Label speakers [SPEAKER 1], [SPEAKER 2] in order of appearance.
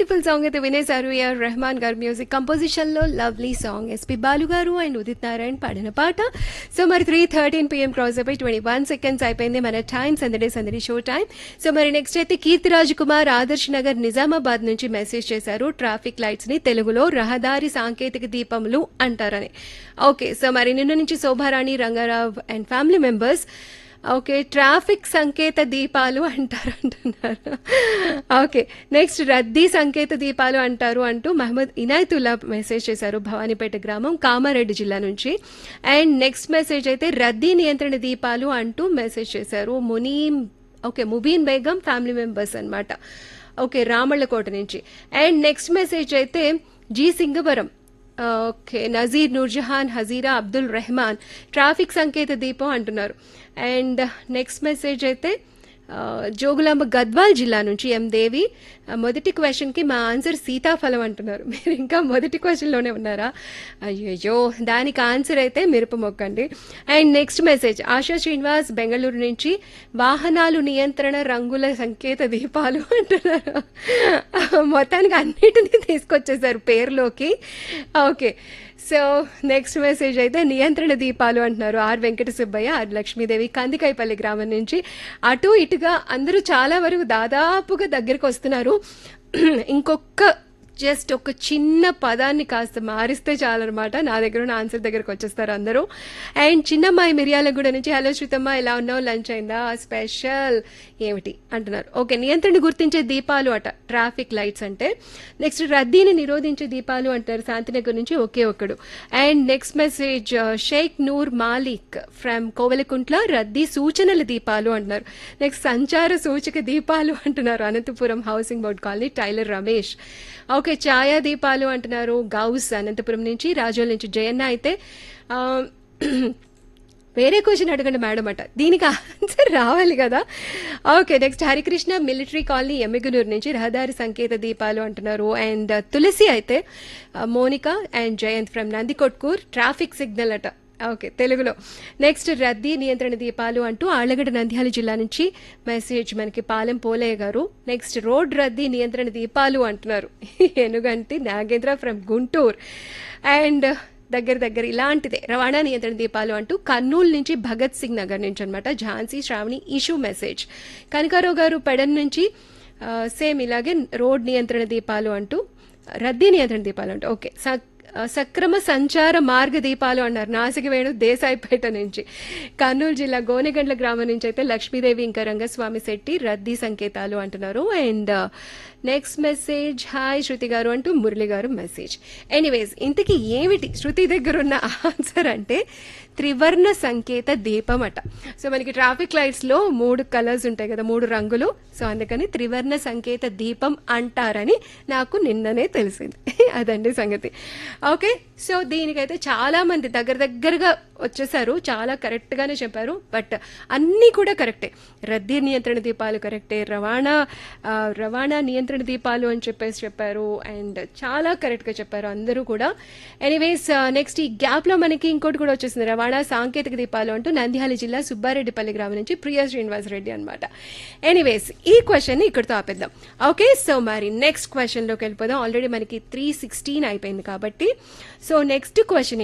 [SPEAKER 1] beautiful song అయితే వినేశారు A R Rahman గారు music composition లో లవ్లీ సాంగ్ ఎస్పి బాలు గారు అండ్ ఉదిత్ నారాయణ్ పాడిన పాట సో మరి త్రీ థర్టీన్ పిఎం క్రాస్ అయిపోయి ట్వంటీ వన్ సెకండ్స్ అయిపోయింది మన టైం సందడే సందడి షో టైం సో మరి నెక్స్ట్ అయితే కీర్తిరాజ్ కుమార్ ఆదర్శ్ నగర్ నిజామాబాద్ నుంచి మెసేజ్ చేశారు ట్రాఫిక్ లైట్స్ ని తెలుగులో రహదారి సాంకేతిక దీపములు అంటారని ఓకే సో మరి నిన్న నుంచి Shobharani Rangarao and family members okay traffic సంకేత దీపాలు అంటారు అంటున్నారు ఓకే నెక్స్ట్ రద్దీ సంకేత దీపాలు అంటారు అంటూ మహమ్మద్ ఇనాయతుల్లా మెసేజ్ చేశారు భవానీపేట గ్రామం కామారెడ్డి జిల్లా నుంచి అండ్ నెక్స్ట్ మెసేజ్ అయితే రద్దీ నియంత్రణ దీపాలు అంటూ మెసేజ్ చేశారు Munim okay Mubeen Begum family members అన్నమాట ఓకే రామళ్ళకోట నుంచి అండ్ నెక్స్ట్ మెసేజ్ అయితే G Singavaram okay Nazeer Noorjahan Hajira Abdul Rahman traffic సంకేత దీపం అంటున్నారు అండ్ నెక్స్ట్ మెసేజ్ అయితే ఆ, జోగులాంబ గద్వాల్ జిల్లా నుంచి ఎం దేవి ఆ, మొదటి క్వశ్చన్కి మా ఆన్సర్ సీతాఫలం అంటున్నారు మీరు ఇంకా మొదటి క్వశ్చన్లోనే ఉన్నారా అయ్యయ్యో దానికి ఆన్సర్ అయితే మిరప మొక్కండి and next message Asha Srinivas Bengaluru నుంచి వాహనాలు నియంత్రణ రంగుల సంకేత దీపాలు అంటున్నారు మొత్తానికి అన్నిటినీ తీసుకొచ్చేసారు పేరులోకి ఓకే సో నెక్స్ట్ మెసేజ్ అయితే నియంత్రణ దీపాలు అంటున్నారు ఆర్ వెంకట సుబ్బయ్య ఆర్ లక్ష్మీదేవి కందికాయపల్లి గ్రామం నుంచి అటు ఇటుగా అందరూ చాలా వరకు దాదాపుగా దగ్గరికి వస్తున్నారు ఇంకొక జస్ట్ ఒక చిన్న పదాన్ని కాస్త మారిస్తే చాలన్నమాట నా దగ్గర ఉన్న ఆన్సర్ దగ్గరకు వచ్చేస్తారు అందరూ అండ్ చిన్నమ్మాయి మిర్యాలగూడ నుంచి హలో శ్రీతమ్మ ఎలా ఉన్నావు లంచ్ అయిందా స్పెషల్ ఏమిటి అంటున్నారు ఓకే నియంత్రణ గుర్తించే దీపాలు అట ట్రాఫిక్ లైట్స్ అంటే నెక్స్ట్ రద్దీని నిరోధించే దీపాలు అంటారు శాంతినగర్ నుంచి ఒకే ఒక్కడు and next message Sheikh Noor Malik from Kovelakuntla రద్దీ సూచనల దీపాలు అంటున్నారు నెక్స్ట్ సంచార సూచక దీపాలు అంటున్నారు Anantapuram housing board colony tailor Ramesh okay ఛాయా దీపాలు అంటున్నారు గౌస్ అనంతపురం నుంచి రాజోల్ నుంచి జయన్న అయితే ఆ, వేరే క్వశ్చన్ అడగండి మేడం అట దీనికి ఆన్సర్ రావాలి కదా okay next Harikrishna military colony Emmiganur నుంచి రహదారి సంకేత దీపాలు అంటున్నారు అండ్ తులసి అయితే ఆ, Monika and Jayant from Nandikotkur traffic signal అట ఓకే తెలుగులో నెక్స్ట్ రద్దీ నియంత్రణ దీపాలు అంటూ ఆళ్లగడ్డ నంద్యాల జిల్లా నుంచి మెసేజ్ మనకి పాలెం పోలయ్య గారు నెక్స్ట్ రోడ్ రద్దీ నియంత్రణ దీపాలు అంటున్నారు ఎనుగంటి నాగేంద్ర ఫ్రమ్ గుంటూరు అండ్ దగ్గర దగ్గర ఇలాంటిదే రవాణా నియంత్రణ దీపాలు అంటూ కర్నూలు నుంచి భగత్ సింగ్ నగర్ నుంచి అనమాట ఝాన్సీ శ్రావణి ఇషు మెసేజ్ కనకారావు గారు పెడన్ నుంచి ఆ, సేమ్ ఇలాగే రోడ్ నియంత్రణ దీపాలు అంటూ రద్దీ నియంత్రణ దీపాలు అంటూ ఓకే స- సక్రమ సంచార మార్గ దీపాలు అన్నారు నాసిక వేణు దేశాయిపేట నుంచి కర్నూలు జిల్లా గోనెగండ్ల గ్రామం నుంచి అయితే లక్ష్మీదేవి ఇంకా రంగస్వామి శెట్టి రద్దీ సంకేతాలు అంటున్నారు and next message hi Shruti గారు అంటూ మురళి గారు మెసేజ్ ఎనీవేస్ ఇంతకీ ఏమిటి శృతి దగ్గర ఉన్న ఆన్సర్ అంటే త్రివర్ణ సంకేత దీపం అట సో మనకి ట్రాఫిక్ లైట్స్ లో మూడు కలర్స్ ఉంటాయి కదా మూడు రంగులు సో అందుకని త్రివర్ణ సంకేత దీపం అంటారని నాకు నిన్ననే తెలిసింది అదండి సంగతి ఓకే సో దీనికైతే చాలా మంది దగ్గర దగ్గరగా వచ్చేసారు చాలా కరెక్ట్ గానే చెప్పారు బట్ అన్నీ కూడా కరెక్టే రద్దీ నియంత్రణ దీపాలు కరెక్టే రవాణా ఆ, రవాణా నియంత్రణ దీపాలు అని చెప్పేసి చెప్పారు అండ్ చాలా కరెక్ట్ గా చెప్పారు అందరూ కూడా ఎనీవేస్ నెక్స్ట్ ఈ గ్యాప్ లో మనకి ఇంకోటి కూడా వచ్చేసింది రవాణా సాంకేతిక దీపాలు అంటూ నంద్యాల జిల్లా సుబ్బారెడ్డిపల్లి గ్రామం నుంచి ప్రియా శ్రీనివాస్ రెడ్డి అనమాట ఎనీవేస్ ఈ క్వశ్చన్ ని ఇక్కడితో ఆపేద్దాం ఓకే సో మరి నెక్స్ట్ క్వశ్చన్ లోకి వెళ్ళిపోదాం ఆల్రెడీ మనకి త్రీ సిక్స్టీన్ అయిపోయింది కాబట్టి సో నెక్స్ట్ క్వశ్చన్